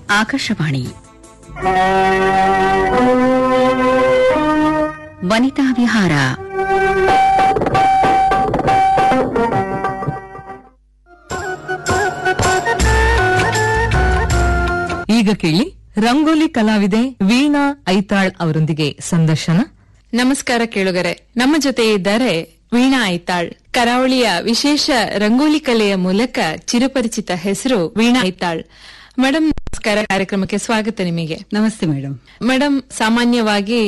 ಆಕಾಶವಾಣಿ ವನಿತಾ ವಿಹಾರ ಈಗ ಕೇಳಿ ರಂಗೋಲಿ ಕಲಾವಿದೆ ವೀಣಾ ಐತಾಳ್ ಅವರೊಂದಿಗೆ ಸಂದರ್ಶನ ನಮಸ್ಕಾರ ಕೇಳುಗರೆ ನಮ್ಮ ಜೊತೆ ಇದ್ದಾರೆ ವೀಣಾ ಐತಾಳ್ ಕರಾವಳಿಯ ವಿಶೇಷ ರಂಗೋಲಿ ಕಲೆಯ ಮೂಲಕ ಚಿರಪರಿಚಿತ ಹೆಸರು ವೀಣಾ ಐತಾಳ್ ಮೇಡಮ್ ನಮಸ್ಕಾರ ಕಾರ್ಯಕ್ರಮಕ್ಕೆ ಸ್ವಾಗತ ನಿಮಗೆ ನಮಸ್ತೆ ಮೇಡಮ್ ಮೇಡಮ್ ಸಾಮಾನ್ಯವಾಗಿ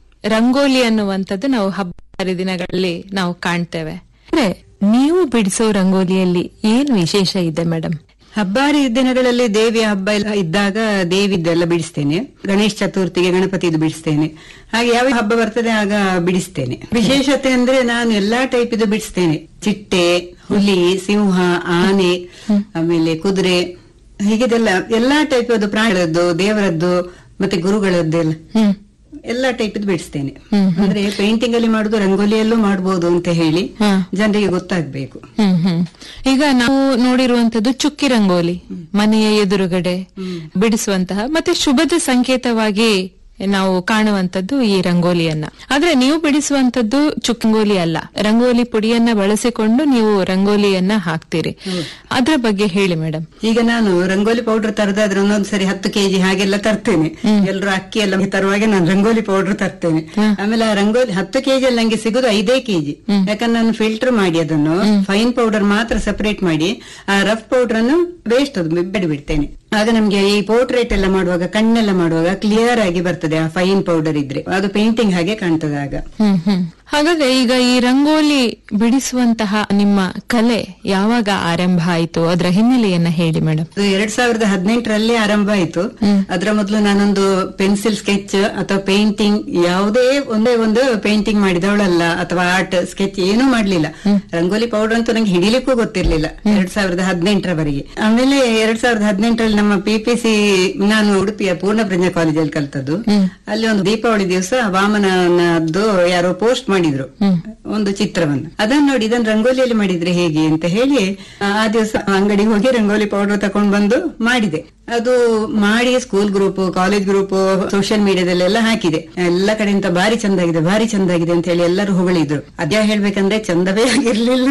ರಂಗೋಲಿ ಅನ್ನುವಂಥದ್ದು ನಾವು ಹಬ್ಬ ಹರಿದಿನಗಳಲ್ಲಿ ನಾವು ಕಾಣ್ತೇವೆ ಅಂದ್ರೆ ನೀವು ಬಿಡಿಸೋ ರಂಗೋಲಿಯಲ್ಲಿ ಏನು ವಿಶೇಷ ಇದೆ ಮೇಡಮ್ ಹಬ್ಬಾರಿ ದಿನಗಳಲ್ಲಿ ದೇವಿಯ ಹಬ್ಬ ಎಲ್ಲ ಇದ್ದಾಗ ದೇವಿದ್ದೆಲ್ಲ ಬಿಡಿಸ್ತೇನೆ ಗಣೇಶ ಚತುರ್ಥಿಗೆ ಗಣಪತಿದು ಬಿಡಿಸ್ತೇನೆ ಹಾಗೆ ಯಾವ ಹಬ್ಬ ಬರ್ತದೆ ಆಗ ಬಿಡಿಸ್ತೇನೆ ವಿಶೇಷತೆ ಅಂದ್ರೆ ನಾನು ಎಲ್ಲಾ ಟೈಪ್ ಇದು ಬಿಡಿಸ್ತೇನೆ ಚಿಟ್ಟೆ ಹುಲಿ ಸಿಂಹ ಆನೆ ಆಮೇಲೆ ಕುದುರೆ ಹೀಗಿದೆಲ್ಲ ಎಲ್ಲಾ ಟೈಪ್ ಅದು ಪ್ರಾಣಿಗಳದ್ದು ದೇವರದ್ದು ಮತ್ತೆ ಗುರುಗಳದ್ದೆಲ್ಲ ಹ್ಮ್ ಎಲ್ಲಾ ಟೈಪ್ ಬಿಡಿಸ್ತೇನೆ ಅಂದ್ರೆ ಪೇಂಟಿಂಗ್ ಅಲ್ಲಿ ಮಾಡುದು ರಂಗೋಲಿಯಲ್ಲೂ ಮಾಡಬಹುದು ಅಂತ ಹೇಳಿ ಹ್ಮ್. ಜನರಿಗೆ ಗೊತ್ತಾಗ್ಬೇಕು ಹ್ಮ್ ಹ್ಮ್ ಈಗ ನಾವು ನೋಡಿರುವಂತದ್ದು ಚುಕ್ಕಿ ರಂಗೋಲಿ ಮನೆಯ ಎದುರುಗಡೆ ಬಿಡಿಸುವಂತಹ ಮತ್ತೆ ಶುಭದ ಸಂಕೇತವಾಗಿ ನಾವು ಕಾಣುವಂತದ್ದು ಈ ರಂಗೋಲಿಯನ್ನ ಆದ್ರೆ ನೀವು ಬಿಡಿಸುವಂತದ್ದು ಚುಕ್ಕಂಗೋಲಿ ಅಲ್ಲ ರಂಗೋಲಿ ಪುಡಿಯನ್ನ ಬಳಸಿಕೊಂಡು ನೀವು ರಂಗೋಲಿಯನ್ನ ಹಾಕ್ತೀರಿ ಅದ್ರ ಬಗ್ಗೆ ಹೇಳಿ ಮೇಡಮ್ ಈಗ ನಾನು ರಂಗೋಲಿ ಪೌಡರ್ ತರದಾದ್ರೆ ಒಂದೊಂದ್ ಸರಿ ಹತ್ತು ಕೆಜಿ ಹಾಗೆಲ್ಲ ತರ್ತೇನೆ ಎಲ್ರು ಅಕ್ಕಿ ಎಲ್ಲ ತರುವಾಗ ನಾನು ರಂಗೋಲಿ ಪೌಡರ್ ತರ್ತೇನೆ ಆಮೇಲೆ ಆ ರಂಗೋಲಿ ಹತ್ತು ಕೆಜಿ ಅಲ್ಲಿ ನಂಗೆ ಸಿಗುದು ಐದೇ ಕೆಜಿ ಯಾಕಂದ್ರೆ ನಾನು ಫಿಲ್ಟರ್ ಮಾಡಿ ಅದನ್ನು ಫೈನ್ ಪೌಡರ್ ಮಾತ್ರ ಸಪರೇಟ್ ಮಾಡಿ ಆ ರಫ್ ಪೌಡರ್ ಅನ್ನು ವೇಸ್ಟ್ ಅದು ಬಿಡಿ ಬಿಡ್ತೇನೆ ಆಗ ನಮ್ಗೆ ಈ ಪೋರ್ಟ್ರೇಟ್ ಎಲ್ಲ ಮಾಡುವಾಗ ಕಣ್ಣೆಲ್ಲ ಮಾಡುವಾಗ ಕ್ಲಿಯರ್ ಆಗಿ ಬರ್ತದೆ ಆ ಫೈನ್ ಪೌಡರ್ ಇದ್ರೆ ಅದು ಪೇಂಟಿಂಗ್ ಹಾಗೆ ಕಾಣ್ತದೆ ಆಗ ಹ್ಮ್ ಹ್ಮ್ ಹಾಗಾದ್ರೆ ಈಗ ಈ ರಂಗೋಲಿ ಬಿಡಿಸುವಂತಹ ನಿಮ್ಮ ಕಲೆ ಯಾವಾಗ ಆರಂಭ ಆಯಿತು ಅದರ ಹಿನ್ನೆಲೆಯನ್ನ ಹೇಳಿ ಮೇಡಮ್ ಅದು ಎರಡ್ ಸಾವಿರದ ಹದಿನೆಂಟರಲ್ಲಿ ಆರಂಭ ಆಯ್ತು ಅದರ ಮೊದಲು ನಾನೊಂದು ಪೆನ್ಸಿಲ್ ಸ್ಕೆಚ್ ಅಥವಾ ಪೇಂಟಿಂಗ್ ಯಾವುದೇ ಒಂದೇ ಒಂದು ಪೇಂಟಿಂಗ್ ಮಾಡಿದವಳಲ್ಲ ಅಥವಾ ಆರ್ಟ್ ಸ್ಕೆಚ್ ಏನೂ ಮಾಡ್ಲಿಲ್ಲ ರಂಗೋಲಿ ಪೌಡರ್ ಅಂತೂ ನಂಗೆ ಹಿಡಿಲಿಕ್ಕೂ ಗೊತ್ತಿರ್ಲಿಲ್ಲ ಎರಡ್ ಸಾವಿರದ ಹದಿನೆಂಟರವರೆಗೆ ಆಮೇಲೆ ಎರಡ್ ಸಾವಿರದ ಹದಿನೆಂಟರಲ್ಲಿ ನಮ್ಮ ಪಿಪಿಸಿ ನಾನು ಉಡುಪಿಯ ಪೂರ್ಣ ಪ್ರಜ್ಞಾ ಕಾಲೇಜಲ್ಲಿ ಕಲ್ತದ್ದು ಅಲ್ಲಿ ಒಂದು ದೀಪಾವಳಿ ದಿವಸ ವಾಮನದ್ದು ಯಾರೋ ಪೋಸ್ಟ್ ಮಾಡಿದ್ರು ಒಂದು ಚಿತ್ರವನ್ನು ಅದನ್ನ ನೋಡಿ ಇದನ್ನ ರಂಗೋಲಿಯಲ್ಲಿ ಮಾಡಿದ್ರೆ ಹೇಗೆ ಅಂತ ಹೇಳಿ ಆ ದಿವಸ ಅಂಗಡಿಗೆ ಹೋಗಿ ರಂಗೋಲಿ ಪೌಡರ್ ತಕೊಂಡ್ ಬಂದು ಮಾಡಿದೆ ಅದು ಮಾಡಿ school group college group social ಮೀಡಿಯಾದಲ್ಲೆಲ್ಲ ಹಾಕಿದೆ ಎಲ್ಲ ಕಡೆಯಿಂದ ಬಾರಿ ಚಂದಾಗಿದೆ ಬಾರಿ ಚಂದಾಗಿದೆ ಅಂತ ಹೇಳಿ ಎಲ್ಲರೂ ಹೊಗಳಿದ್ರು ಅದ್ಯಾ ಹೇಳ್ಬೇಕಂದ್ರೆ ಚಂದವೇ ಆಗಿರ್ಲಿಲ್ಲ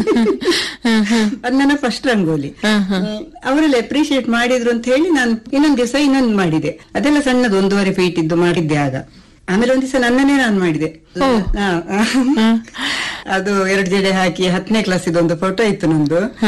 ಅದ್ ನನ್ನ ಫಸ್ಟ್ ರಂಗೋಲಿ ಹ್ಮ್. ಅವರೆಲ್ಲ ಅಪ್ರಿಶಿಯೇಟ್ ಮಾಡಿದ್ರು ಅಂತ ಹೇಳಿ ನಾನು ಇನ್ನೊಂದ್ ದಿವಸ ಇನ್ನೊಂದು ಮಾಡಿದೆ ಅದೆಲ್ಲ ಸಣ್ಣದು ಒಂದೂವರೆ ಫೀಟ್ ಇದ್ದು ಮಾಡಿದ್ದೆ ಆಗ ಆಮೇಲೆ ಒಂದ್ ದಿವಸ ನನ್ನನ್ನೇ ನಾನು ಮಾಡಿದೆ ಹಾ. ಅದು ಎರಡು ಜಡೆ ಹಾಕಿ ಹತ್ತನೇ ಕ್ಲಾಸ್ ಇದೊಂದು ಫೋಟೋ ಇತ್ತು ನಂದು